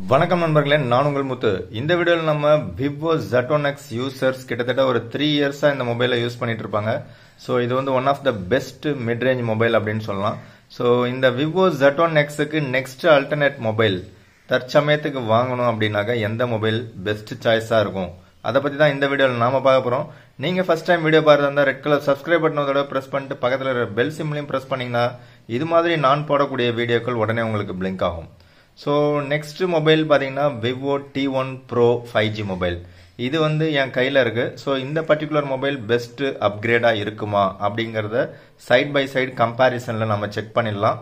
வணக்கம் நண்பர்களே நான் உங்கள் முத்து இந்த வீடியோவில் நம்ம விவோ ஜெட்டோன் எக்ஸ் யூசர்ஸ் கிட்டத்தட்ட ஒரு த்ரீ இயர்ஸாக இந்த மொபைலை யூஸ் பண்ணிட்டு இருப்பாங்க ஸோ இது வந்து one of the best mid range mobile அப்படின்னு சொல்லலாம் ஸோ இந்த விவோ ஜெட்டோன் எக்ஸுக்கு நெக்ஸ்ட் அல்டர்னேட் மொபைல் தற்சமயத்துக்கு வாங்கணும் அப்படின்னாக்கா எந்த மொபைல் பெஸ்ட் சாய்ஸாக இருக்கும் அதை பற்றி தான் இந்த வீடியோவில் நாம பார்க்க போகிறோம் நீங்கள் ஃபர்ஸ்ட் டைம் வீடியோ பார்த்துருந்தா ரெட் கலர் சப்ஸ்கிரைப் பட்டனோட ப்ரெஸ் பண்ணிட்டு பக்கத்தில் இருக்கிற பெல் சிம்லையும் ப்ரெஸ் பண்ணிங்கன்னா இது மாதிரி நான் போடக்கூடிய வீடியோக்கள் உடனே உங்களுக்கு பிளிங்க் ஆகும் ஸோ நெக்ஸ்ட் மொபைல் பார்த்தீங்கன்னா Vivo T one pro five G mobile இது வந்து என் கையில் இருக்கு ஸோ இந்த பர்டிகுலர் மொபைல் பெஸ்ட் அப்கிரேடாக இருக்குமா அப்படிங்கிறத சைட் பை சைடு கம்பேரிசனில் நம்ம செக் பண்ணிடலாம்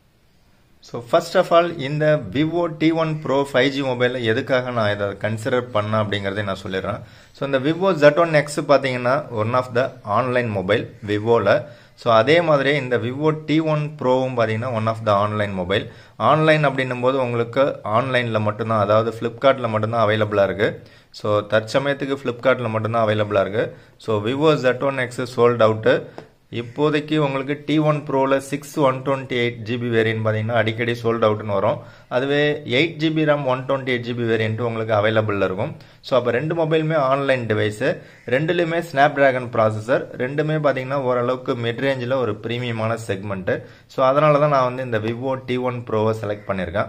ஸோ ஃபர்ஸ்ட் ஆஃப் ஆல் இந்த Vivo T one pro five G மொபைலில் எதுக்காக நான் இதை கன்சிடர் பண்ணேன் அப்படிங்கிறதை நான் சொல்லிடுறேன் ஸோ இந்த விவோ ஜெட்டோன் எக்ஸ் பார்த்தீங்கன்னா one of the online mobile விவோவில் ஸோ அதே மாதிரி இந்த விவோ டி ஒன் ப்ரோவும் பார்த்தீங்கன்னா one of the online mobile online அப்படின்னும் போது உங்களுக்கு ஆன்லைனில் மட்டும்தான் அதாவது ஃப்ளிப்கார்ட்டில் மட்டும்தான் அவைலபிளாக இருக்குது ஸோ தற்சமயத்துக்கு ஃப்ளிப்கார்ட்டில் மட்டும்தான் அவைலபிளாக இருக்குது so Vivo Z one X sold out இப்போதைக்கு உங்களுக்கு டி ஒன் ப்ரோவில் six one twenty eight GB variant பார்த்தீங்கன்னா அடிக்கடி சோல்ட் அவுட்னு வரும் அதுவே eight GB RAM one twenty eight GB variant உங்களுக்கு அவைலபிளில் இருக்கும் ஸோ அப்போ ரெண்டு மொபைலுமே ஆன்லைன் டிவைஸு ரெண்டுலேயுமே ஸ்னாப் ட்ராகன் ப்ராசஸர் ரெண்டுமே பார்த்தீங்கன்னா ஓரளவுக்கு மிட் ரேஞ்சில் ஒரு ப்ரீமியமான செக்மெண்ட்டு ஸோ அதனால தான் நான் வந்து இந்த விவோ டி ஒன் ப்ரோவை செலக்ட் பண்ணியிருக்கேன்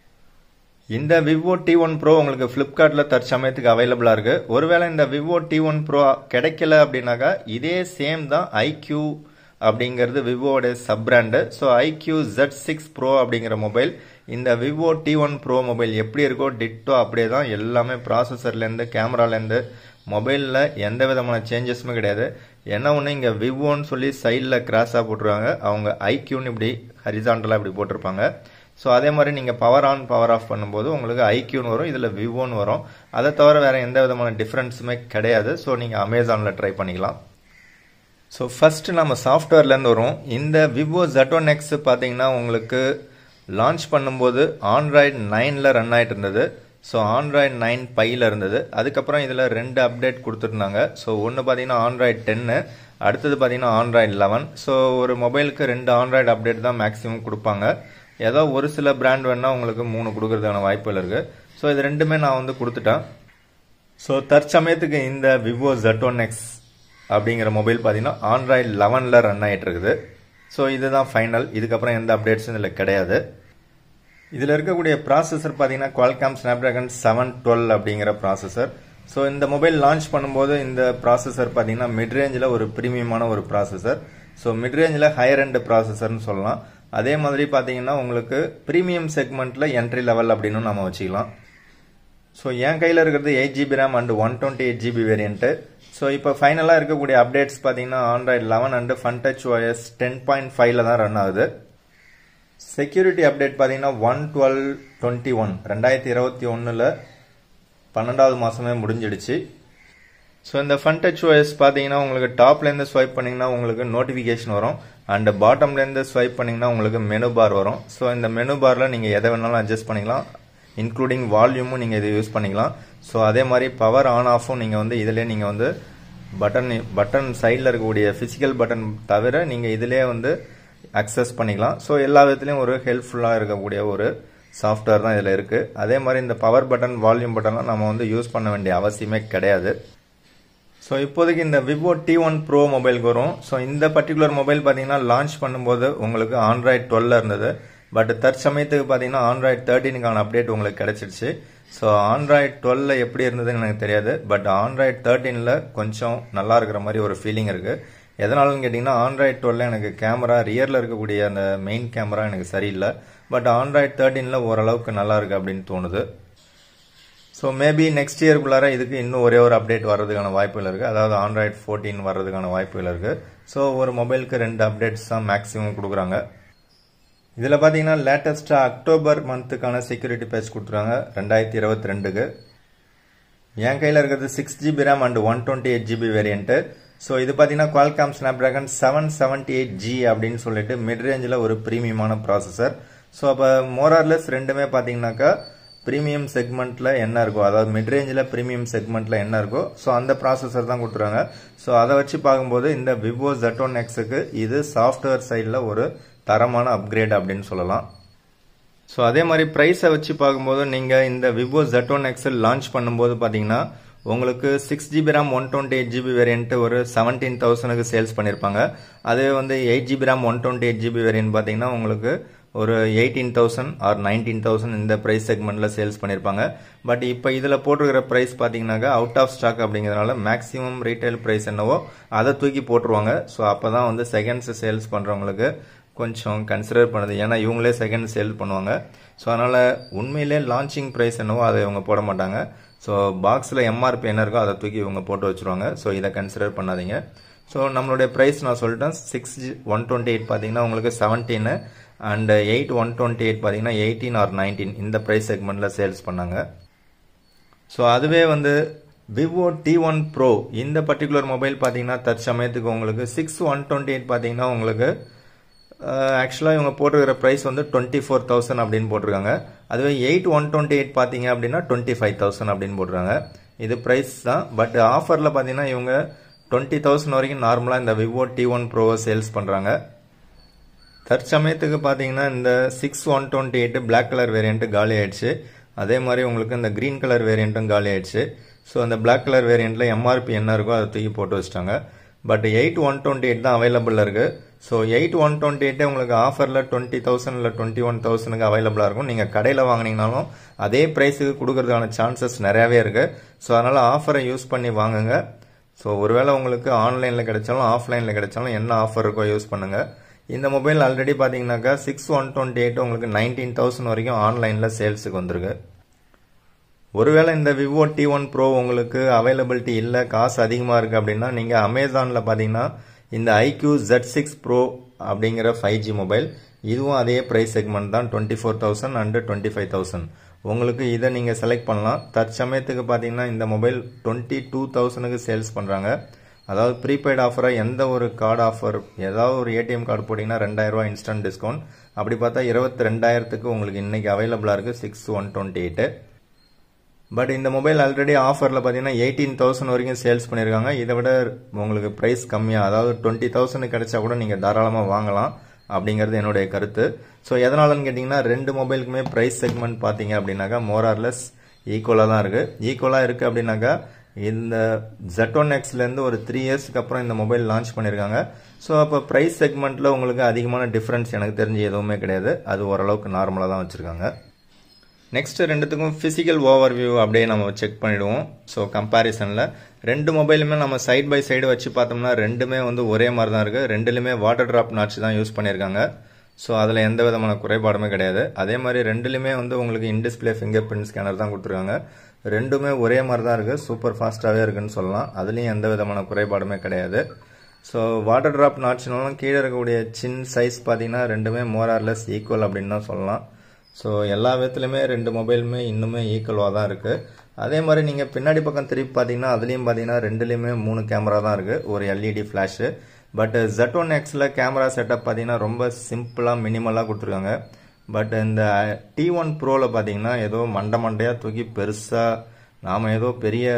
இந்த விவோ டி ஒன் ப்ரோ உங்களுக்கு ஃப்ளிப்கார்ட்டில் தற்சமயத்துக்கு அவைலபிளாக இருக்குது ஒருவேளை இந்த விவோ டி ஒன் ப்ரோ கிடைக்கல அப்படின்னாக்கா இதே சேம் தான் ஐக்யூ அப்படிங்கிறது விவோடைய sub brand so iQOO Z six pro அப்படிங்கிற மொபைல் இந்த Vivo T one pro mobile எப்படி இருக்கோ டிட்டோ அப்படியே தான் எல்லாமே ப்ராசஸர்லேருந்து கேமராலேருந்து மொபைலில் எந்த விதமான சேஞ்சஸுமே கிடையாது என்ன ஒன்று இங்கே விவோன்னு சொல்லி சைடில் கிராஸாக போட்டுருவாங்க அவங்க ஐக்யூன்னு இப்படி ஹரிசாண்டலாக இப்படி போட்டிருப்பாங்க ஸோ அதே மாதிரி நீங்கள் பவர் ஆன் பவர் ஆஃப் பண்ணும்போது உங்களுக்கு ஐக்யூன்னு வரும் இதில் விவோன்னு வரும் அதை தவிர வேறு எந்த விதமான டிஃப்ரென்ஸுமே கிடையாது ஸோ நீங்கள் அமேசானில் ட்ரை பண்ணிக்கலாம் ஸோ ஃபஸ்ட்டு நம்ம சாஃப்ட்வேர்லேருந்து வரும் இந்த விவோ ஜெட்டோன் எக்ஸ் பார்த்தீங்கன்னா உங்களுக்கு லான்ச் பண்ணும்போது ஆண்ட்ராய்டு நைனில் ரன் ஆகிட்டு இருந்தது ஸோ ஆண்ட்ராய்டு நைன் பையில் இருந்தது அதுக்கப்புறம் இதில் ரெண்டு அப்டேட் கொடுத்துருந்தாங்க ஸோ ஒன்று பார்த்தீங்கன்னா ஆண்ட்ராய்டு டென்னு அடுத்தது பார்த்தீங்கன்னா ஆண்ட்ராய்டு லெவன் ஸோ ஒரு மொபைலுக்கு ரெண்டு ஆண்ட்ராய்டு அப்டேட் தான் மேக்ஸிமம் கொடுப்பாங்க ஏதோ ஒரு சில பிராண்ட் வேணால் உங்களுக்கு மூணு கொடுக்கறதுக்கான வாய்ப்புகள் இருக்குது ஸோ இது ரெண்டுமே நான் வந்து கொடுத்துட்டேன் ஸோ தற்சமயத்துக்கு இந்த விவோ ஜெட்டோன் எக்ஸ் அப்படிங்கிற மொபைல் பார்த்தீங்கன்னா ஆண்ட்ராய்டு லெவனில் ரன் ஆகிட்டு இருக்குது ஸோ இதுதான் ஃபைனல் இதுக்கப்புறம் எந்த அப்டேட்ஸும் இதில் கிடையாது இதில் இருக்கக்கூடிய ப்ராசஸர் பார்த்தீங்கன்னா குவால்காம் ஸ்னாப்ட்ராகன் செவன் டுவெல் அப்படிங்கிற ப்ராசஸர் ஸோ இந்த மொபைல் லான்ச் பண்ணும்போது இந்த ப்ராசஸர் பார்த்தீங்கன்னா மிட் ரேஞ்சில் ஒரு ப்ரீமியமான ஒரு ப்ராசஸர் ஸோ மிட் ரேஞ்சில் ஹையர் எண்ட் ப்ராசஸர்னு சொல்லலாம் அதே மாதிரி பார்த்தீங்கன்னா உங்களுக்கு ப்ரீமியம் செக்மெண்ட்டில் என்ட்ரி லெவல் அப்படின்னு நம்ம வச்சுக்கலாம் ஸோ என் கையில் இருக்கிறது eight GB RAM and one twenty eight GB variant so இப்போ ஃபைனலாக இருக்கக்கூடிய அப்டேட்ஸ் பார்த்தீங்கன்னா Android eleven and fun touch OS ten point ஃபைவ்ல தான் ரன் ஆகுது செக்யூரிட்டி அப்டேட் பார்த்தீங்கன்னா ஒன் டுவெல் டுவெண்ட்டி ஒன் ரெண்டாயிரத்தி இருபத்தி ஒன்றில் பன்னெண்டாவது மாதமே முடிஞ்சிடுச்சு ஸோ இந்த ஃபன் டச் ஓஎஸ் பார்த்தீங்கன்னா உங்களுக்கு டாப்லேருந்து ஸ்வைப் பண்ணிங்கன்னா உங்களுக்கு நோட்டிஃபிகேஷன் வரும் அண்ட் பாட்டம்லேருந்து ஸ்வைப் பண்ணிங்கன்னா உங்களுக்கு மெனு பார் வரும் ஸோ இந்த மெனு பாரில் நீங்கள் எதை வேணாலும் அட்ஜஸ்ட் பண்ணிக்கலாம் இன்க்ளூடிங் வால்யூமும் நீங்கள் இதை யூஸ் பண்ணிக்கலாம் ஸோ அதே மாதிரி பவர் ஆன் ஆஃபும் நீங்கள் வந்து இதிலே நீங்கள் வந்து பட்டன் பட்டன் சைடில் இருக்கக்கூடிய ஃபிசிக்கல் பட்டன் தவிர நீங்கள் இதிலே வந்து அக்சஸ் பண்ணிக்கலாம் ஸோ எல்லா விதத்துலையும் ஒரு ஹெல்ப்ஃபுல்லாக இருக்கக்கூடிய ஒரு சாஃப்ட்வேர் தான் இதில் இருக்குது அதே மாதிரி இந்த பவர் பட்டன் வால்யூம் பட்டன்லாம் நம்ம வந்து யூஸ் பண்ண வேண்டிய அவசியமே கிடையாது ஸோ இப்போதைக்கு இந்த விவோ டி ஒன் ப்ரோ மொபைலுக்கு வரும் ஸோ இந்த பர்டிகுலர் மொபைல் பார்த்தீங்கன்னா லான்ச் பண்ணும்போது உங்களுக்கு ஆண்ட்ராய்டு டுவெல்ல இருந்தது பட் தற்சமயத்துக்கு பார்த்தீங்கன்னா ஆண்ட்ராய்டு தேர்ட்டினுக்கான அப்டேட் உங்களுக்கு கிடைச்சிருச்சு ஸோ ஆண்ட்ராய்டு டுவெல்ல எப்படி இருந்ததுன்னு எனக்கு தெரியாது பட் ஆண்ட்ராய்டு தேர்ட்டீனில் கொஞ்சம் நல்லா இருக்கிற மாதிரி ஒரு ஃபீலிங் இருக்குது எதனாலன்னு கேட்டிங்கன்னா ஆண்ட்ராய்டு டுவெல்ல எனக்கு கேமரா ரியரில் இருக்கக்கூடிய அந்த மெயின் கேமரா எனக்கு சரியில்லை பட் ஆண்ட்ராய்டு தேர்ட்டீனில் ஓரளவுக்கு நல்லா இருக்குது அப்படின்னு தோணுது ஸோ மேபி நெக்ஸ்ட் இயர்க்குள்ளார இதுக்கு இன்னும் ஒரே ஒரு அப்டேட் வர்றதுக்கான வாய்ப்புகள் இருக்குது அதாவது ஆண்ட்ராய்டு ஃபோர்டீன் வர்றதுக்கான வாய்ப்புகள் இருக்குது ஸோ ஒரு மொபைலுக்கு ரெண்டு அப்டேட்ஸ் தான் மேக்ஸிமம் கொடுக்குறாங்க இதில் பார்த்தீங்கன்னா லேட்டஸ்ட்டாக அக்டோபர் மந்த்துக்கான செக்யூரிட்டி பேட்ச் கொடுத்துருக்காங்க ரெண்டாயிரத்தி இருபத்தி ரெண்டுக்கு என் கையில் இருக்கிறது six GB RAM and one twenty eight GB variant so இது பார்த்தீங்கன்னா Qualcomm Snapdragon seven seventy eight G அப்படின்னு சொல்லிட்டு மிட் ரேஞ்சில் ஒரு ப்ரீமியமான ப்ராசஸர் ஸோ அப்போ மோரார்லெஸ் ரெண்டுமே பார்த்தீங்கன்னாக்கா ப்ரீமியம் செக்மெண்ட்டில் என்ன இருக்கோ அதாவது மிட் ரேஞ்சில் ப்ரீமியம் செக்மெண்ட்டில் என்ன இருக்கோ ஸோ அந்த ப்ராசஸர் தான் கொடுத்துருவாங்க ஸோ அதை வச்சு பார்க்கும்போது இந்த விவோ ஜெட்டோன் எக்ஸுக்கு இது சாஃப்ட்வேர் சைடில் ஒரு தரமான அப்கிரேட் அப்படின்னு சொல்லலாம் ஸோ அதே மாதிரி ப்ரைஸை வச்சு பார்க்கும்போது நீங்கள் இந்த விவோ ஜெட் ஒன் எக்ஸல் லான்ச் பண்ணும்போது பார்த்தீங்கன்னா உங்களுக்கு six GB RAM one twenty eight GB variant ஒரு செவன்டீன் தௌசண்ட்க்கு சேல்ஸ் பண்ணியிருப்பாங்க அதே வந்து eight GB RAM one twenty eight GB variant பார்த்தீங்கன்னா உங்களுக்கு ஒரு eighteen thousand or nineteen thousand இந்த ப்ரைஸ் செக்மெண்ட்டில் சேல்ஸ் பண்ணியிருப்பாங்க பட் இப்போ இதில் போட்டிருக்கிற ப்ரைஸ் பார்த்தீங்கன்னாக்கா அவுட் ஆஃப் ஸ்டாக் அப்படிங்கிறதுனால மேக்ஸிமம் ரீட்டைல் ப்ரைஸ் என்னவோ அதை தூக்கி போட்டுருவாங்க ஸோ அப்போ தான் வந்து செகண்ட்ஸ் சேல்ஸ் பண்ணுறவங்களுக்கு கொஞ்சம் கன்சிடர் பண்ணுது ஏன்னா இவங்களே செகண்ட் சேல் பண்ணுவாங்க ஸோ அதனால் உண்மையிலே லான்ச்சிங் ப்ரைஸ் என்னவோ அதை இவங்க போட மாட்டாங்க ஸோ பாக்ஸில் எம்ஆர்பி என்ன இருக்கோ அதை தூக்கி இவங்க போட்டு வச்சுருவாங்க ஸோ இதை கன்சிடர் பண்ணாதீங்க ஸோ நம்மளுடைய ப்ரைஸ் நான் சொல்லிட்டேன் six G one twenty eight பார்த்தீங்கன்னா உங்களுக்கு seventeen and eight one twenty eight பார்த்தீங்கன்னா எயிட்டீன் ஆர் நைன்டீன் இந்த ப்ரைஸ் செக்மெண்ட்டில் சேல்ஸ் பண்ணாங்க ஸோ அதுவே வந்து விவோ டி ஒன் ப்ரோ இந்த பர்டிகுலர் மொபைல் பார்த்தீங்கன்னா தற்சமயத்துக்கு உங்களுக்கு சிக்ஸ் ஒன் டுவெண்ட்டி எயிட் பார்த்தீங்கன்னா உங்களுக்கு ஆக்சுவலாக இவங்க போட்டிருக்கிற ப்ரைஸ் வந்து டுவெண்ட்டி ஃபோர் தௌசண்ட் அப்படின்னு போட்டிருக்காங்க அதுவே எயிட் ஒன் டுவெண்ட்டி எயிட் பார்த்தீங்க அப்படின்னா டுவெண்ட்டி ஃபைவ் தௌசண்ட் அப்படின்னு போட்டிருக்காங்க இது ப்ரைஸ் தான் பட் ஆஃபரில் பார்த்தீங்கன்னா இவங்க டுவெண்ட்டி தௌசண்ட் வரைக்கும் நார்மலாக இந்த விவோ டி ஒன் ப்ரோவை சேல்ஸ் பண்ணுறாங்க தற்சமயத்துக்கு பார்த்தீங்கன்னா இந்த six one twenty eight black colour variant காலி ஆயிடுச்சு அதே மாதிரி உங்களுக்கு இந்த க்ரீன் கலர் வேரியண்ட்டும் காலி ஆயிடுச்சு ஸோ அந்த பிளாக் கலர் வேரியண்ட்டில் எம்ஆர்பி என்ன இருக்கோ அதை தூக்கி போட்டு வச்சிட்டாங்க but eight one twenty eight தான் அவைலபிளாக இருக்குது ஸோ எயிட் ஒன் டுவெண்ட்டி எயிட்டே உங்களுக்கு ஆஃபரில் டுவெண்ட்டி தௌசண்ட் இல்லை டுவெண்ட்டி ஒன் தௌசண்ட்க்கு அவைலபிளாக இருக்கும் நீங்கள் கடையில் வாங்கினீங்கனாலும் அதே ப்ரைஸுக்கு கொடுக்கறதுக்கான சான்சஸ் நிறையாவே இருக்குது ஸோ அதனால் ஆஃபரை யூஸ் பண்ணி வாங்குங்க ஸோ ஒருவேளை உங்களுக்கு ஆன்லைனில் கிடைச்சாலும் ஆஃப்லைனில் கிடைச்சாலும் என்ன ஆஃபர் இருக்கோ யூஸ் பண்ணுங்கள் இந்த மொபைல் ஆல்ரெடி பார்த்தீங்கன்னாக்கா சிக்ஸ் ஒன் டுவெண்ட்டி எயிட் உங்களுக்கு நைன்டீன் தௌசண்ட் வரைக்கும் ஆன்லைனில் சேல்ஸுக்கு வந்திருக்கு ஒருவேளை இந்த விவோ டி ஒன் ப்ரோ உங்களுக்கு அவைலபிலிட்டி இல்லை காசு அதிகமாக இருக்குது அப்படின்னா நீங்கள் அமேசானில் பார்த்தீங்கன்னா இந்த ஐக்யூ ஜெட் சிக்ஸ் ப்ரோ அப்படிங்கிற ஃபைவ் ஜி மொபைல் இதுவும் அதே ப்ரைஸ் செக்மெண்ட் தான் twenty four thousand and twenty five thousand உங்களுக்கு இதை நீங்கள் செலக்ட் பண்ணலாம் தற்சமயத்துக்கு பார்த்தீங்கன்னா இந்த மொபைல் டுவெண்ட்டி டூ தௌசண்ட்க்கு சேல்ஸ் பண்ணுறாங்க அதாவது ப்ரீபெய்ட் ஆஃபராக எந்த ஒரு கார்டு ஆஃபர் ஏதாவது ஒரு ஏடிஎம் கார்டு போட்டிங்கன்னா ரெண்டாயிரரூவா இன்ஸ்டன்ட் டிஸ்கவுண்ட் அப்படி பார்த்தா இருபத்தி ரெண்டாயிரத்துக்கு உங்களுக்கு இன்றைக்கி அவைலபிளாக இருக்குது six one twenty eight but இந்த மொபைல் ஆல்ரெடி ஆஃபரில் பார்த்தீங்கன்னா எயிட்டீன் தௌசண்ட் வரைக்கும் சேல்ஸ் பண்ணியிருக்காங்க இதை விட உங்களுக்கு ப்ரைஸ் கம்மியாக அதாவது டுவெண்ட்டி தௌசண்ட் கிடைச்சா கூட நீங்கள் தாராளமாக வாங்கலாம் அப்படிங்கிறது என்னுடைய கருத்து ஸோ எதனாலன்னு கேட்டிங்கன்னா ரெண்டு மொபைலுக்குமே ப்ரைஸ் செக்மெண்ட் பார்த்தீங்க அப்படின்னாக்கா மோரார்லெஸ் ஈக்குவலாக தான் இருக்குது ஈக்குவலாக இருக்குது அப்படின்னாக்கா இந்த ஜெட்டோன் எக்ஸ்லேருந்து ஒரு த்ரீ இயர்ஸ்க்கு அப்புறம் இந்த மொபைல் லான்ச் பண்ணியிருக்காங்க ஸோ அப்போ ப்ரைஸ் செக்மெண்ட்டில் உங்களுக்கு அதிகமான டிஃப்ரென்ஸ் எனக்கு தெரிஞ்சு எதுவுமே கிடையாது அது ஓரளவுக்கு நார்மலாக தான் வச்சுருக்காங்க நெக்ஸ்ட் ரெண்டுத்துக்கும் ஃபிசிக்கல் ஓவர் வியூ அப்படியே நம்ம செக் பண்ணிடுவோம் ஸோ கம்பேரிசனில் ரெண்டு மொபைலுமே நம்ம சைட் பை சைடு வச்சு பார்த்தோம்னா ரெண்டுமே வந்து ஒரே மாதிரி தான் இருக்குது ரெண்டுலையுமே வாட்டர் ட்ராப் நாட்ச் தான் யூஸ் பண்ணியிருக்காங்க ஸோ அதில் எந்த விதமான குறைபாடுமே கிடையாது அதே மாதிரி ரெண்டுலையுமே வந்து உங்களுக்கு இன்டிஸ்பிளே ஃபிங்கர் பிரிண்ட் ஸ்கேனர் தான் கொடுத்துருக்காங்க ரெண்டுமே ஒரே மாதிரி தான் இருக்குது சூப்பர் ஃபாஸ்ட்டாகவே இருக்குன்னு சொல்லலாம் அதுலேயும் எந்த விதமான குறைபாடுமே கிடையாது ஸோ வாட்டர் ட்ராப் நாட்ச்னாலும் கீழே இருக்கக்கூடிய சின் சைஸ் பார்த்தீங்கன்னா ரெண்டுமே மோரார்லெஸ் ஈக்குவல் அப்படின்னு தான் சொல்லலாம் ஸோ எல்லா விதத்துலையுமே ரெண்டு மொபைலுமே இன்னுமே ஈக்குவலாக தான் இருக்குது அதே மாதிரி நீங்கள் பின்னாடி பக்கம் திருப்பி பார்த்தீங்கன்னா அதுலேயும் பார்த்தீங்கன்னா ரெண்டுலேயுமே மூணு கேமரா தான் இருக்குது ஒரு LED flash but Z one எக்ஸில் கேமரா செட்டப் பார்த்தீங்கன்னா ரொம்ப சிம்பிளாக மினிமலாக கொடுத்துருக்காங்க பட் இந்த டி ஒன் ப்ரோவில் பார்த்தீங்கன்னா ஏதோ மண்டை மண்டையாக தூக்கி பெருசாக நாம் ஏதோ பெரிய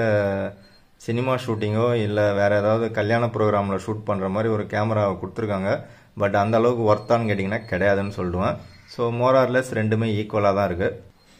சினிமா ஷூட்டிங்கோ இல்லை வேறு ஏதாவது கல்யாண ப்ரோக்ராமில் ஷூட் பண்ணுற மாதிரி ஒரு கேமராவை கொடுத்துருக்காங்க பட் அந்த அளவுக்கு ஒர்த்தான்னு கேட்டிங்கன்னா கிடையாதுன்னு சொல்லிடுவேன் ஸோ மோரார்லெஸ் ரெண்டுமே ஈக்குவலாக தான் இருக்குது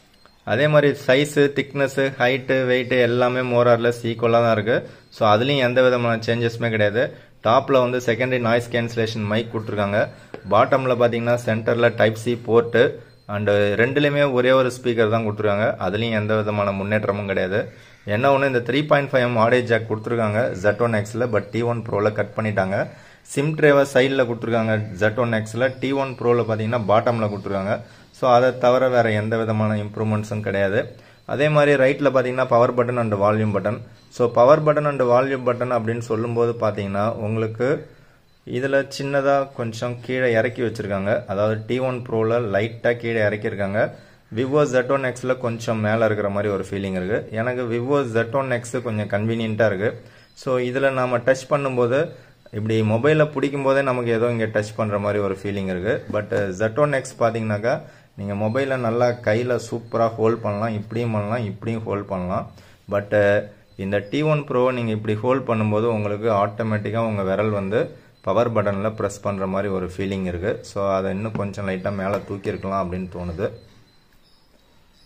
அதே மாதிரி சைஸு திக்னஸ்ஸு ஹைட்டு வெயிட்டு எல்லாமே மோரார்லெஸ் ஈக்குவலாக தான் இருக்குது ஸோ அதுலேயும் எந்த விதமான சேஞ்சஸுமே கிடையாது டாப்பில் வந்து செகண்டரி நாய்ஸ் கேன்சலேஷன் மைக் கொடுத்துருக்காங்க பாட்டமில் பார்த்தீங்கன்னா சென்டரில் டைப் சி போர்ட்டு அண்டு ரெண்டுலேயுமே ஒரே ஒரு ஸ்பீக்கர் தான் கொடுத்துருக்காங்க அதுலேயும் எந்த விதமான முன்னேற்றமும் கிடையாது என்ன ஒன்று இந்த three point five audio jack கொடுத்துருக்காங்க ஜெட் ஒன் எக்ஸில் பட் டி ஒன் ப்ரோவில் கட் பண்ணிட்டாங்க சிம் ட்ரேவை சைடில் கொடுத்துருக்காங்க ஜெட் ஒன் எக்ஸில் டி ஒன் ப்ரோவில் பார்த்தீங்கன்னா பாட்டமில் கொடுத்துருக்காங்க ஸோ அதை தவிர வேறு எந்த விதமான இம்ப்ரூவ்மெண்ட்ஸும் கிடையாது அதே மாதிரி ரைட்டில் பார்த்தீங்கன்னா power button and volume button so power button and volume button அப்படின்னு சொல்லும்போது பார்த்தீங்கன்னா உங்களுக்கு இதில் சின்னதாக கொஞ்சம் கீழே இறக்கி வச்சுருக்காங்க அதாவது டி ஒன் ப்ரோவில் லைட்டாக கீழே இறக்கியிருக்காங்க விவோ ஜெட் ஒன் எக்ஸில் கொஞ்சம் மேலே இருக்கிற மாதிரி ஒரு ஃபீலிங் இருக்குது எனக்கு விவோ ஜெட் ஒன் எக்ஸ் கொஞ்சம் கன்வீனியண்ட்டாக இருக்குது ஸோ இதில் நாம் டச் பண்ணும்போது இப்படி மொபைலில் பிடிக்கும் போதே நமக்கு ஏதோ இங்கே டச் பண்ணுற மாதிரி ஒரு ஃபீலிங் இருக்குது பட் ஜெட் ஒன் எக்ஸ் பார்த்தீங்கன்னாக்கா நீங்கள் மொபைலை நல்லா கையில் சூப்பராக ஹோல்ட் பண்ணலாம் இப்படியும் பண்ணலாம் இப்படியும் ஹோல்ட் பண்ணலாம் பட்டு இந்த டி ஒன் ப்ரோவை நீங்கள் இப்படி ஹோல்ட் பண்ணும்போது உங்களுக்கு ஆட்டோமேட்டிக்காக உங்கள் விரல் வந்து பவர் பட்டனில் ப்ரெஸ் பண்ணுற மாதிரி ஒரு ஃபீலிங் இருக்குது ஸோ அதை இன்னும் கொஞ்சம் லைட்டாக மேலே தூக்கியிருக்கலாம் அப்படின்னு தோணுது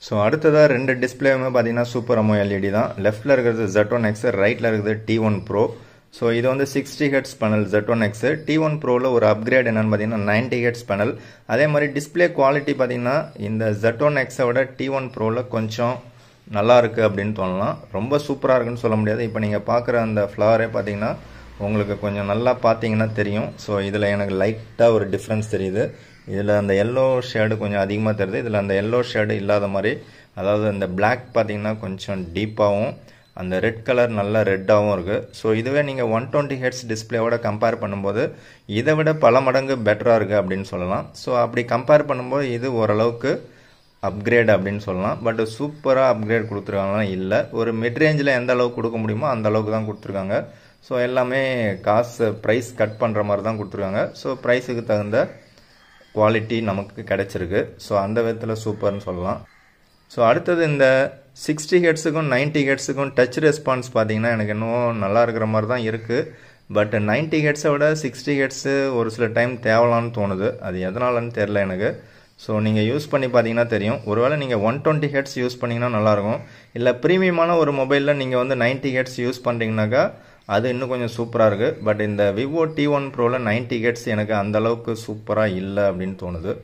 ஸோ அடுத்ததாக ரெண்டு டிஸ்பிளேவுமே பார்த்தீங்கன்னா சூப்பர் அமோ எல்இடி தான் லெஃப்ட்டில் இருக்கிறது ஜெட் ஒன் எக்ஸ் ரைட்டில் இருக்கிறது டி ஒன் ப்ரோ ஸோ இது வந்து sixty hertz panel Z one X T one ப்ரோவில் ஒரு அப்கிரேட் என்னன்னு பார்த்தீங்கன்னா நைன்டி ஹெட்ஸ் பேனல் அதே மாதிரி டிஸ்பிளே குவாலிட்டி பார்த்தீங்கன்னா இந்த ஜெட் ஒன் எக்ஸை விட டி ஒன் ப்ரோவில் கொஞ்சம் நல்லா இருக்குது அப்படின்னு தோணலாம் ரொம்ப சூப்பராக இருக்குன்னு சொல்ல முடியாது இப்போ நீங்கள் பார்க்குற அந்த ஃப்ளவரே பார்த்தீங்கன்னா உங்களுக்கு கொஞ்சம் நல்லா பார்த்தீங்கன்னா தெரியும் ஸோ இதில் எனக்கு லைட்டாக ஒரு டிஃப்ரென்ஸ் தெரியுது இதில் அந்த எல்லோ ஷேடு கொஞ்சம் அதிகமாக தெரியுது இதில் அந்த எல்லோ ஷேடு இல்லாத மாதிரி அதாவது அந்த பிளாக் பார்த்தீங்கன்னா கொஞ்சம் டீப்பாகவும் அந்த ரெட் கலர் நல்லா ரெட்டாகவும் இருக்குது ஸோ இதுவே நீங்கள் ஒன் டுவெண்ட்டி ஹெட்ஸ் டிஸ்பிளேவோட கம்பேர் பண்ணும்போது இதை விட பல மடங்கு பெட்டராக இருக்குது அப்படின்னு சொல்லலாம் ஸோ அப்படி கம்பேர் பண்ணும்போது இது ஓரளவுக்கு அப்கிரேட் அப்படின்னு சொல்லலாம் பட் சூப்பராக அப்கிரேட் கொடுத்துருக்காங்கன்னா இல்லை ஒரு மிட் ரேஞ்சில் எந்த அளவுக்கு கொடுக்க முடியுமோ அந்த அளவுக்கு தான் கொடுத்துருக்காங்க ஸோ எல்லாமே காசு ப்ரைஸ் கட் பண்ணுற மாதிரி தான் கொடுத்துருக்காங்க ஸோ ப்ரைஸுக்கு தகுந்த குவாலிட்டி நமக்கு கிடைச்சிருக்கு ஸோ அந்த விதத்தில் சூப்பர்னு சொல்லலாம் ஸோ அடுத்தது இந்த சிக்ஸ்டி ஹெட்ஸுக்கும் நைன்ட்டி ஹெட்ஸுக்கும் டச் ரெஸ்பான்ஸ் பார்த்தீங்கன்னா எனக்கு இன்னும் நல்லா இருக்கிற மாதிரி தான் இருக்குது பட் நைன்ட்டி ஹெட்ஸை விட சிக்ஸ்டி ஹெட்ஸு ஒரு சில டைம் தேவலான்னு தோணுது அது எதனாலன்னு தெரில எனக்கு ஸோ நீங்கள் யூஸ் பண்ணி பார்த்தீங்கன்னா தெரியும் ஒருவேளை நீங்கள் ஒன் டுவெண்ட்டி ஹெட்ஸ் யூஸ் பண்ணிங்கன்னா நல்லாயிருக்கும் இல்லை ப்ரீமியமான ஒரு மொபைலில் நீங்கள் வந்து நைன்ட்டி ஹெட்ஸ் யூஸ் பண்ணுறீங்கனாக்கா அது இன்னும் கொஞ்சம் சூப்பராக இருக்குது பட் இந்த விவோ டி ஒன் ப்ரோவில் நைன்ட்டி ஹெட்ஸ் எனக்கு அந்தளவுக்கு சூப்பராக இல்லை அப்படின்னு தோணுது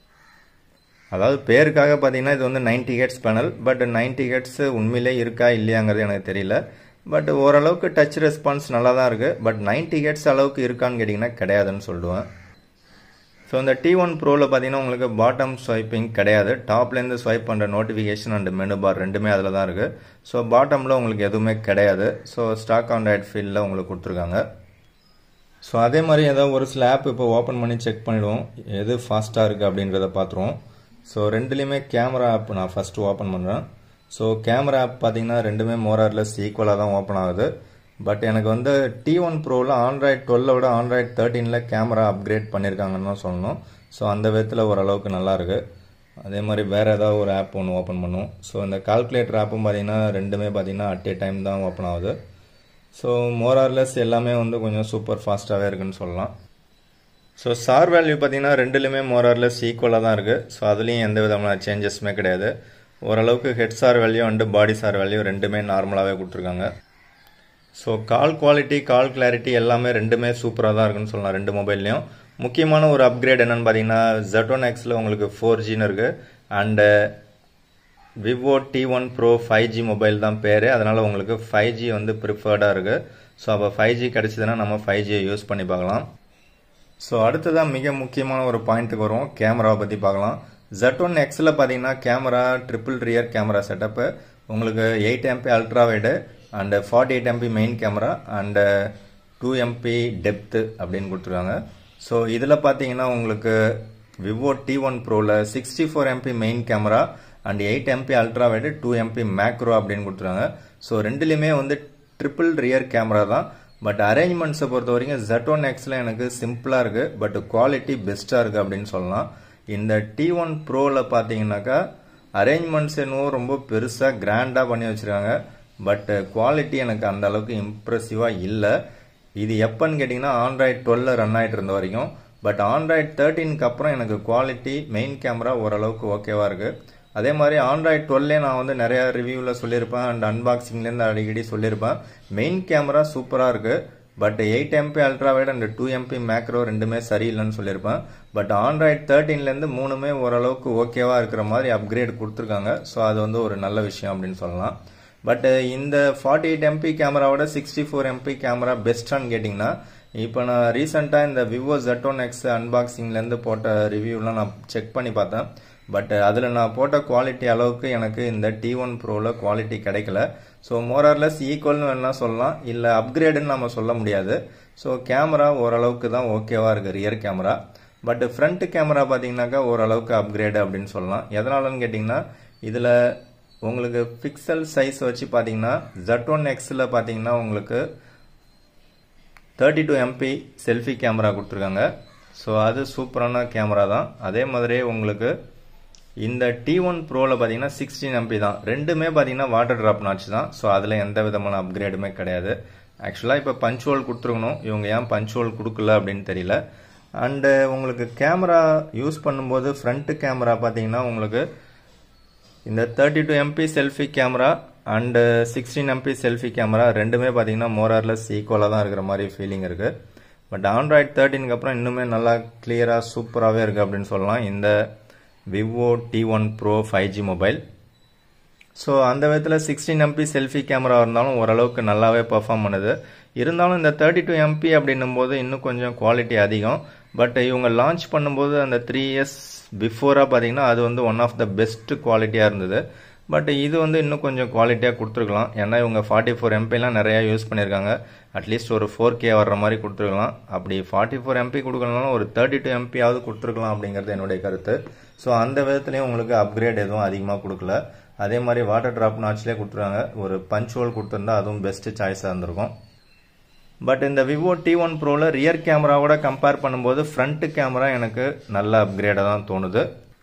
அதாவது பேருக்காக பார்த்தீங்கன்னா இது வந்து ninety hertz panel but ninety hertz உண்மையிலே இருக்கா இல்லையாங்கிறது எனக்கு தெரியல பட் ஓரளவுக்கு டச் ரெஸ்பான்ஸ் நல்லா தான் இருக்குது பட் நைன்ட்டி ஹெட்ஸ் அளவுக்கு இருக்கான்னு கேட்டிங்கன்னா கிடையாதுன்னு சொல்லுவேன் ஸோ இந்த டி ஒன் ப்ரோவில் பார்த்தீங்கன்னா உங்களுக்கு பாட்டம் ஸ்வைப்பிங் கிடையாது டாப்லேருந்து ஸ்வைப் பண்ணுற நோட்டிஃபிகேஷன் அண்ட் மெனு பார் ரெண்டுமே அதில் தான் இருக்குது ஸோ பாட்டமில் உங்களுக்கு எதுவுமே கிடையாது ஸோ ஸ்டாக் ஆண்ட்ராய்ட் ஃபீல்டில் உங்களுக்கு கொடுத்துருக்காங்க ஸோ அதே மாதிரி ஏதாவது ஒரு சில ஆப் இப்போ ஓப்பன் பண்ணி செக் பண்ணிவிடுவோம் எது ஃபாஸ்ட்டாக இருக்குது அப்படின்றத பார்த்துருவோம் ஸோ ரெண்டுலேயுமே கேமரா ஆப் நான் ஃபஸ்ட்டு ஓப்பன் பண்ணுறேன் ஸோ கேமரா ஆப் பார்த்தீங்கன்னா ரெண்டுமே மோரார்லெஸ் ஈக்குவலாக தான் ஓப்பன் ஆகுது பட் எனக்கு வந்து டி ஒன் ப்ரோவில் ஆண்ட்ராய்ட் டுவெல்லை விட ஆண்ட்ராய்ட் தேர்ட்டீனில் கேமரா அப்கிரேட் பண்ணியிருக்காங்கன்னு தான் சொல்லணும் ஸோ அந்த விதத்தில் ஓரளவுக்கு நல்லாயிருக்கு அதே மாதிரி வேறு ஏதாவது ஒரு ஆப் ஒன்று ஓப்பன் பண்ணுவோம் ஸோ இந்த கால்குலேட்டர் ஆப்பும் பார்த்தீங்கன்னா ரெண்டுமே பார்த்தீங்கன்னா அட் ஏ டைம் தான் ஓப்பன் ஆகுது ஸோ மோரார்லெஸ் எல்லாமே வந்து கொஞ்சம் சூப்பர் ஃபாஸ்ட்டாகவே இருக்குன்னு சொல்லலாம் ஸோ சார் வேல்யூ பார்த்தீங்கன்னா ரெண்டுலேயுமே மோரார்லெஸ் ஈக்குவலாக தான் இருக்குது ஸோ அதுலேயும் எந்த விதமான சேஞ்சஸுமே கிடையாது ஓரளவுக்கு head SAR value and body SAR value ரெண்டுமே நார்மலாகவே கொடுத்துருக்காங்க so call quality call clarity எல்லாமே ரெண்டுமே சூப்பராக தான் இருக்குன்னு சொல்லலாம் ரெண்டு மொபைல்லையும் முக்கியமான ஒரு அப்கிரேட் என்னென்னு பார்த்தீங்கன்னா ஜெட்டோன் எக்ஸில் உங்களுக்கு ஃபோர் ஜின்னு இருக்குது and Vivo T one pro five G mobile தான் பேர் அதனால் உங்களுக்கு ஃபைவ் ஜி வந்து ப்ரிஃபர்டாக இருக்குது ஸோ அப்போ ஃபைவ் ஜி கிடச்சிதுன்னா நம்ம ஃபைவ் ஜியை யூஸ் பண்ணி பார்க்கலாம் ஸோ அடுத்ததாக மிக முக்கியமான ஒரு பாயிண்ட்டுக்கு வரும் கேமராவை பற்றி பார்க்கலாம் ஜெட் ஒன் எக்ஸில் பார்த்தீங்கன்னா camera triple rear camera setup உங்களுக்கு eight MP ultra wide and forty eight MP main camera and two MP depth அப்படின்னு கொடுத்துருக்காங்க ஸோ இதில் பார்த்தீங்கன்னா உங்களுக்கு விவோ டி ஒன் ப்ரோவில் sixty four MP main camera and eight MP ultra wide two MP macro அப்படின்னு கொடுத்துருக்காங்க so ரெண்டுலேயுமே வந்து ட்ரிபிள் ரியர் கேமரா தான் பட் அரேஞ்ச்மெண்ட்ஸை பொறுத்த வரைக்கும் ஜெட் ஒன் எக்ஸில் எனக்கு சிம்பிளாக இருக்குது பட் குவாலிட்டி பெஸ்ட்டாக இருக்குது அப்படின்னு சொல்லலாம் இந்த டி ஒன் ப்ரோவில் பார்த்தீங்கன்னாக்கா அரேஞ்ச்மெண்ட்ஸ் என்னவோ ரொம்ப பெருசாக கிராண்டாக பண்ணி வச்சுருக்காங்க பட் குவாலிட்டி எனக்கு அந்த அளவுக்கு இம்ப்ரெசிவாக இல்லை இது எப்போன்னு கேட்டிங்கன்னா ஆண்ட்ராய்ட் டுவெல்ல ரன் ஆகிட்டு இருந்த வரைக்கும் பட் ஆண்ட்ராய்ட் தேர்ட்டீனுக்கு அப்புறம் எனக்கு குவாலிட்டி மெயின் கேமரா ஓரளவுக்கு ஓகேவாக இருக்குது அதே மாதிரி ஆண்ட்ராய்ட் டுவெல்லே நான் வந்து நிறையா ரிவ்யூவில் சொல்லியிருப்பேன் அண்ட் அன்பாக்சிங்லேருந்து அடிக்கடி சொல்லியிருப்பேன் மெயின் கேமரா சூப்பராக இருக்குது but eight MP ultrawide and two MP macro ரெண்டுமே சரியில்லைன்னு சொல்லியிருப்பேன் பட் ஆண்ட்ராய்ட் தேர்ட்டீன்லேருந்து மூணுமே ஓரளவுக்கு ஓகேவாக இருக்கிற மாதிரி அப்கிரேட் கொடுத்துருக்காங்க ஸோ அது வந்து ஒரு நல்ல விஷயம் அப்படின்னு சொல்லலாம் பட் இந்த ஃபார்ட்டி எயிட் எம்பி கேமராவோட சிக்ஸ்டி ஃபோர் எம்பி கேமரா பெஸ்ட்டான்னு கேட்டிங்கன்னா இப்போ நான் ரீசெண்டாக இந்த விவோ ஜெட்டோன் எக்ஸ் அன்பாக்சிங்லேருந்து போட்ட ரிவ்யூலாம் நான் செக் பண்ணி பார்த்தேன் பட் அதில் நான் போட்ட குவாலிட்டி அளவுக்கு எனக்கு இந்த டி ஒன் ப்ரோவில் குவாலிட்டி கிடைக்கல ஸோ மோரார்லெஸ் ஈக்குவல்னு வேணால் சொல்லலாம் இல்லை அப்கிரேடுன்னு நம்ம சொல்ல முடியாது ஸோ கேமரா ஓரளவுக்கு தான் ஓகேவாக இருக்குது rear camera but front camera பார்த்தீங்கன்னாக்கா ஓரளவுக்கு அப்கிரேடு அப்படின்னு சொல்லலாம் எதனாலன்னு கேட்டிங்கன்னா இதில் உங்களுக்கு பிக்சல் சைஸ் வச்சு பார்த்தீங்கன்னா ஜெட் ஒன் எக்ஸில் பார்த்தீங்கன்னா உங்களுக்கு thirty two MP selfie camera கொடுத்துருக்காங்க ஸோ அது சூப்பரான கேமரா தான் அதே மாதிரியே உங்களுக்கு இந்த டி ஒன் ப்ரோவில் பார்த்தீங்கன்னா சிக்ஸ்டீன் எம்பி தான் ரெண்டுமே பார்த்தீங்கன்னா வாட்டர் ட்ராப் நாச்சு தான் ஸோ அதில் எந்த விதமான அப்கிரேடுமே கிடையாது ஆக்சுவலாக இப்போ பஞ்சுவல் கொடுத்துருக்கணும் இவங்க ஏன் பஞ்சுவல் கொடுக்கல அப்படின்னு தெரியல அண்டு உங்களுக்கு கேமரா யூஸ் பண்ணும்போது ஃப்ரண்ட் கேமரா பார்த்தீங்கன்னா உங்களுக்கு இந்த thirty two MP selfie camera and sixteen MP selfie camera ரெண்டுமே பார்த்தீங்கன்னா மோரார்லெஸ் ஈக்குவலாக தான் இருக்கிற மாதிரி ஃபீலிங் இருக்குது பட் ஆண்ட்ராய்ட் தேர்ட்டினுக்கு அப்புறம் இன்னுமே நல்லா கிளியராக சூப்பராகவே இருக்குது அப்படின்னு சொல்லலாம் இந்த Vivo T one pro five G mobile so அந்த விதத்தில் சிக்ஸ்டீன் எம்பி செல்ஃபி கேமரா இருந்தாலும் ஓரளவுக்கு நல்லாவே பர்ஃபார்ம் பண்ணுது இருந்தாலும் இந்த தேர்ட்டி டூ எம்பி அப்படின்னும் போது இன்னும் கொஞ்சம் குவாலிட்டி அதிகம் பட் இவங்க லான்ச் பண்ணும்போது அந்த த்ரீ இயர்ஸ் பிஃபோராக பார்த்தீங்கன்னா அது வந்து ஒன் ஆஃப் த பெஸ்ட் குவாலிட்டியாக இருந்தது பட் இது வந்து இன்னும் கொஞ்சம் குவாலிட்டியாக கொடுத்துருக்கலாம் ஏன்னா இவங்க ஃபார்ட்டி ஃபோர் எம்பிலாம் நிறையா யூஸ் பண்ணியிருக்காங்க அட்லீஸ்ட் ஒரு ஃபோர் கே வர்ற மாதிரி கொடுத்துருக்கலாம் அப்படி ஃபார்ட்டி ஃபோர் எம்பி கொடுக்கலனாலும் ஒரு தேர்ட்டி டூ எம்பியாவது கொடுத்துருக்கலாம் அப்படிங்கிறது என்னுடைய கருத்து ஸோ அந்த விதத்துலேயும் உங்களுக்கு அப்கிரேட் எதுவும் அதிகமாக கொடுக்கல அதே மாதிரி வாட்டர் ட்ராப் நாட்ச்லேயே கொடுத்துருக்காங்க ஒரு பஞ்ச் ஹோல் கொடுத்துருந்தா அதுவும் பெஸ்ட்டு சாய்ஸாக இருந்திருக்கும் பட் இந்த விவோ டி ஒன் ப்ரோவில் ரியர் கேமராவோட கம்பேர் பண்ணும்போது ஃப்ரண்ட் கேமரா எனக்கு நல்ல அப்கிரேடாக தான் தோணுது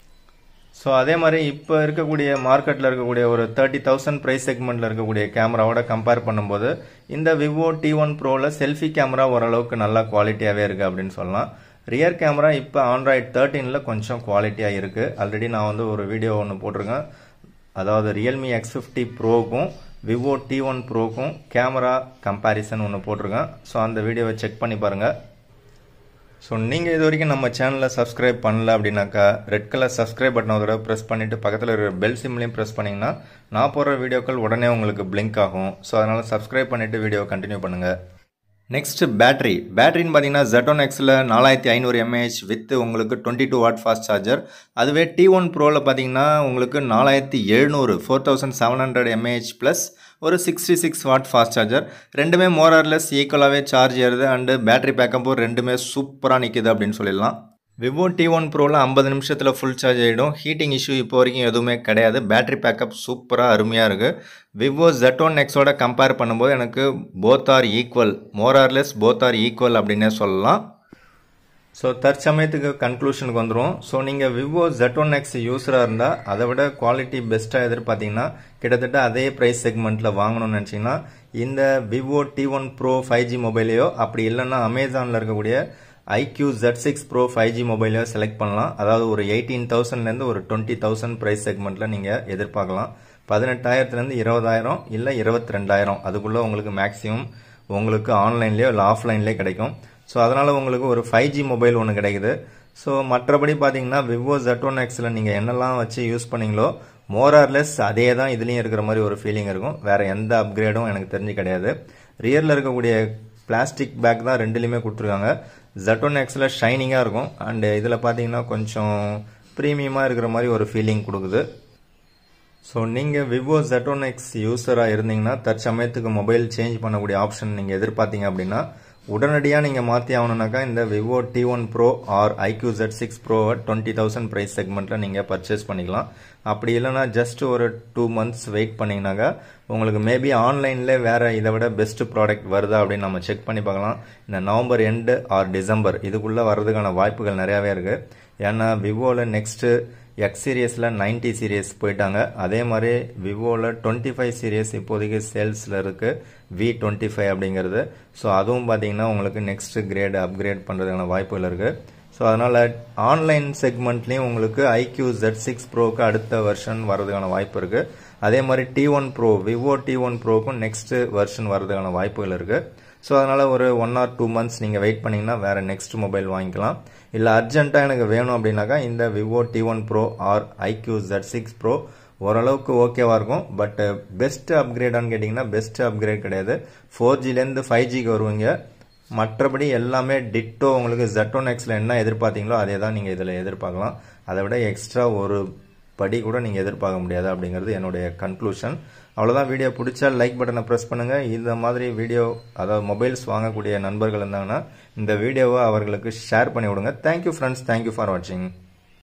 ஸோ அதே மாதிரி இப்போ இருக்கக்கூடிய மார்க்கெட்டில் இருக்கக்கூடிய ஒரு தேர்ட்டி தௌசண்ட் ப்ரைஸ் செக்மெண்ட்டில் இருக்கக்கூடிய கேமராவோட கம்பேர் பண்ணும்போது இந்த விவோ டி ஒன் ப்ரோவில் செல்ஃபி கேமரா ஓரளவுக்கு நல்லா குவாலிட்டியாகவே இருக்குது அப்படின்னு சொல்லலாம் ரியர் கேமரா இப்போ ஆண்ட்ராய்ட் தேர்ட்டீனில் கொஞ்சம் குவாலிட்டியாக இருக்குது ஆல்ரெடி நான் வந்து ஒரு வீடியோ ஒன்று போட்டிருக்கேன் அதாவது ரியல்மி எக்ஸ் ஃபிஃப்டி ப்ரோக்கும் விவோ டி ஒன் ப்ரோக்கும் கேமரா கம்பேரிசன் ஒன்று போட்டிருக்கேன் ஸோ அந்த வீடியோவை செக் பண்ணி பாருங்கள் ஸோ நீங்கள் இது வரைக்கும் நம்ம சேனலை சப்ஸ்கிரைப் பண்ணல அப்படின்னாக்கா ரெட் கலர் சப்ஸ்கிரைப் பட்டன் ஒரு ப்ரெஸ் பண்ணிவிட்டு பக்கத்தில் இருக்கிற பெல் சிம்லையும் ப்ரெஸ் பண்ணிங்கன்னா நான் போடுற வீடியோக்கள் உடனே உங்களுக்கு பிளிங்க் ஆகும் ஸோ அதனால் சப்ஸ்கிரைப் பண்ணிவிட்டு வீடியோவை கண்டினியூ பண்ணுங்கள் நெக்ஸ்ட் பேட்டரி பேட்டரின்னு பார்த்தீங்கன்னா ஜெட்டோன் எக்ஸில் நாலாயிரத்தி ஐநூறு எம்ஏஹெச் வித் உங்களுக்கு twenty two watt fast charger அதுவே டி ஒன் ப்ரோவில் பார்த்தீங்கன்னா உங்களுக்கு நாலாயிரத்தி எழுநூறு four thousand seven hundred mAh plus ஒரு sixty six watt fast charger ரெண்டுமே மோரார்லெஸ் ஈக்குவலாகவே சார்ஜ் ஏறுது அண்டு பேட்டரி பேக்கப்பும் ரெண்டுமே சூப்பராக நிற்கிது அப்படின்னு சொல்லிடலாம் விவோ டி ஒன் ப்ரோவில் ஐம்பது நிமிஷத்தில் ஃபுல் சார்ஜ் ஆகிடும் ஹீட்டிங் இஷ்யூ இப்போ வரைக்கும் எதுவுமே கிடையாது பேட்டரி பேக்கப் சூப்பராக அருமையாக இருக்குது விவோ ஜெட்டோன் நெக்ஸோட கம்பேர் பண்ணும்போது எனக்கு both are equal more or less both are equal அப்படின்னே சொல்லலாம் ஸோ தற்சமயத்துக்கு கன்க்ளூஷனுக்கு வந்துடும் ஸோ நீங்கள் விவோ ஜெட்டோன் எக்ஸ் யூஸராக இருந்தால் அதை விட குவாலிட்டி பெஸ்ட்டாக எதிர்பார்த்தீங்கன்னா கிட்டத்தட்ட அதே ப்ரைஸ் செக்மெண்ட்டில் வாங்கணும்னு நினச்சிங்கன்னா இந்த Vivo T one pro five G மொபைலையோ அப்படி இல்லைன்னா அமேசானில் இருக்கக்கூடிய iQOO Z six pro five G மொபைலையோ செலக்ட் பண்ணலாம் அதாவது ஒரு எயிட்டீன் தௌசண்ட்லேருந்து ஒரு டுவெண்ட்டி தௌசண்ட் ப்ரைஸ் செக்மெண்ட்டில் நீங்கள் எதிர்பார்க்கலாம் பதினெட்டாயிரத்துலேருந்து இருபதாயிரம் இல்லை இருபத்தி ரெண்டாயிரம் அதுக்குள்ளே உங்களுக்கு மேக்ஸிமம் உங்களுக்கு ஆன்லைன்லேயோ இல்லை ஆஃப்லைன்லேயே கிடைக்கும் ஸோ அதனால் உங்களுக்கு ஒரு ஃபைவ் ஜி மொபைல் ஒன்று கிடைக்குது ஸோ மற்றபடி பார்த்தீங்கன்னா விவோ ஜெட்டோன் எக்ஸில் நீங்கள் என்னெல்லாம் வச்சு யூஸ் பண்ணீங்களோ மோரார்லெஸ் அதே தான் இதுலேயும் இருக்கிற மாதிரி ஒரு ஃபீலிங் இருக்கும் வேறு எந்த அப்கிரேடும் எனக்கு தெரிஞ்சு கிடையாது ரியரில் இருக்கக்கூடிய பிளாஸ்டிக் பேக் தான் ரெண்டுலேயுமே கொடுத்துருக்காங்க ஜெட்டோன் எக்ஸில் ஷைனிங்காக இருக்கும் அண்டு இதில் பார்த்தீங்கன்னா கொஞ்சம் ப்ரீமியமாக இருக்கிற மாதிரி ஒரு ஃபீலிங் கொடுக்குது ஸோ நீங்கள் விவோ ஜெட்டோன் எக்ஸ் யூஸராக இருந்தீங்கன்னா தற்சமயத்துக்கு மொபைல் சேஞ்ச் பண்ணக்கூடிய ஆப்ஷன் நீங்கள் எதிர்பார்த்தீங்க அப்படின்னா உடனடியாக நீங்கள் மாற்றி ஆகணுனாக்கா இந்த Vivo T one pro or iQOO Z six ப்ரோவை டுவெண்ட்டி தௌசண்ட் ப்ரைஸ் செக்மெண்ட்டில் நீங்கள் பர்ச்சேஸ் பண்ணிக்கலாம் அப்படி இல்லைனா ஜஸ்ட் ஒரு டூ மந்த்ஸ் வெயிட் பண்ணிங்கனாக்கா உங்களுக்கு மேபி ஆன்லைனில் வேறு இதை விட பெஸ்ட் ப்ராடக்ட் வருதா அப்படின்னு நம்ம செக் பண்ணி பார்க்கலாம் இந்த நவம்பர் எண்டு ஆர் டிசம்பர் இதுக்குள்ளே வர்றதுக்கான வாய்ப்புகள் நிறையாவே இருக்குது ஏன்னா விவோவில் நெக்ஸ்ட்டு எக்ஸ் சீரியஸில் நைன்டி சீரியஸ் போயிட்டாங்க அதே மாதிரி விவோவில் டுவெண்ட்டி ஃபைவ் சீரியஸ் இப்போதைக்கு சேல்ஸில் இருக்குது வி டுவெண்ட்டி ஃபைவ் அப்படிங்கிறது ஸோ அதுவும் பார்த்தீங்கன்னா உங்களுக்கு நெக்ஸ்ட் கிரேட் அப்கிரேட் பண்ணுறதுக்கான வாய்ப்புகள் இருக்குது ஸோ அதனால் ஆன்லைன் செக்மெண்ட்லேயும் உங்களுக்கு ஐக்யூ ஜெட் சிக்ஸ் ப்ரோக்கு அடுத்த வெர்ஷன் வர்றதுக்கான வாய்ப்பு இருக்குது அதே மாதிரி T one pro Vivo T one ப்ரோக்கும் நெக்ஸ்ட் வெர்ஷன் வர்றதுக்கான வாய்ப்புகள் இருக்குது ஸோ அதனால் ஒரு ஒன் ஆர் டூ மந்த்ஸ் நீங்கள் வெயிட் பண்ணிங்கன்னா வேறு நெக்ஸ்ட் மொபைல் வாங்கிக்கலாம் இல்லை அர்ஜென்ட்டாக எனக்கு வேணும் அப்படின்னாக்கா இந்த Vivo T one pro or iQOO Z six pro ஓரளவுக்கு ஓகேவாக இருக்கும் பட் பெஸ்ட் அப்கிரேடான்னு கேட்டிங்கன்னா பெஸ்ட் அப்கிரேட் கிடையாது ஃபோர் ஜிலேருந்து ஃபைவ் ஜிக்கு வருவீங்க மற்றபடி எல்லாமே டிட்டோ உங்களுக்கு ஜெட்டோன் எக்ஸில் என்ன எதிர்பார்த்தீங்களோ அதே தான் நீங்கள் இதில் எதிர்பார்க்கலாம் அதை விட எக்ஸ்ட்ரா ஒரு படி கூட நீங்கள் எதிர்பார்க்க முடியாது அப்படிங்கிறது என்னுடைய கன்க்ளூஷன் அவ்வளோதான் வீடியோ பிடிச்சா லைக் பட்டனை ப்ரெஸ் பண்ணுங்கள் இந்த மாதிரி வீடியோ அதாவது மொபைல்ஸ் வாங்கக்கூடிய நண்பர்கள் இருந்தாங்கன்னா இந்த வீடியோவை அவர்களுக்கு ஷேர் பண்ணி விடுங்க தேங்க்யூ ஃப்ரெண்ட்ஸ் தேங்க்யூ ஃபார் வாட்சிங்